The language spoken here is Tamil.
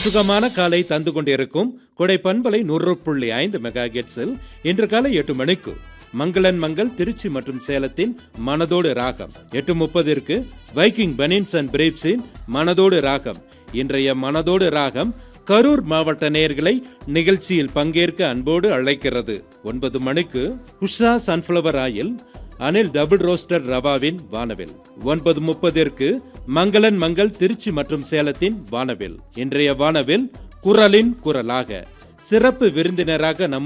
சுகமான காலை தந்து கொண்டிருக்கும் கொடை பண்பலை நூறு புள்ளி ஐந்து மெகா கெட்ஸில் இன்று காலை எட்டு மணிக்கு மங்களன் மங்கள் திருச்சி மற்றும் சேலத்தின் மனதோடு ராகம் எட்டு முப்பதிற்கு வைக்கிங் பனின்ஸ் அண்ட் பிரேப்ஸின் மனதோடு ராகம் இன்றைய மனதோடு ராகம் கரூர் மாவட்ட நேயர்களை நிகழ்ச்சியில் பங்கேற்க அன்போடு அழைக்கிறது ஒன்பது மணிக்கு Usha sunflower oil Anil double roaster ரவாவின் வானவில் ஒன்பது முப்பதிற்கு மங்களன் மங்கள் திருச்சி மற்றும் சேலத்தின் வானவில் இன்றைய வானவில் குரலின் குரலாக சிறப்பு விருந்தினராக நம்ம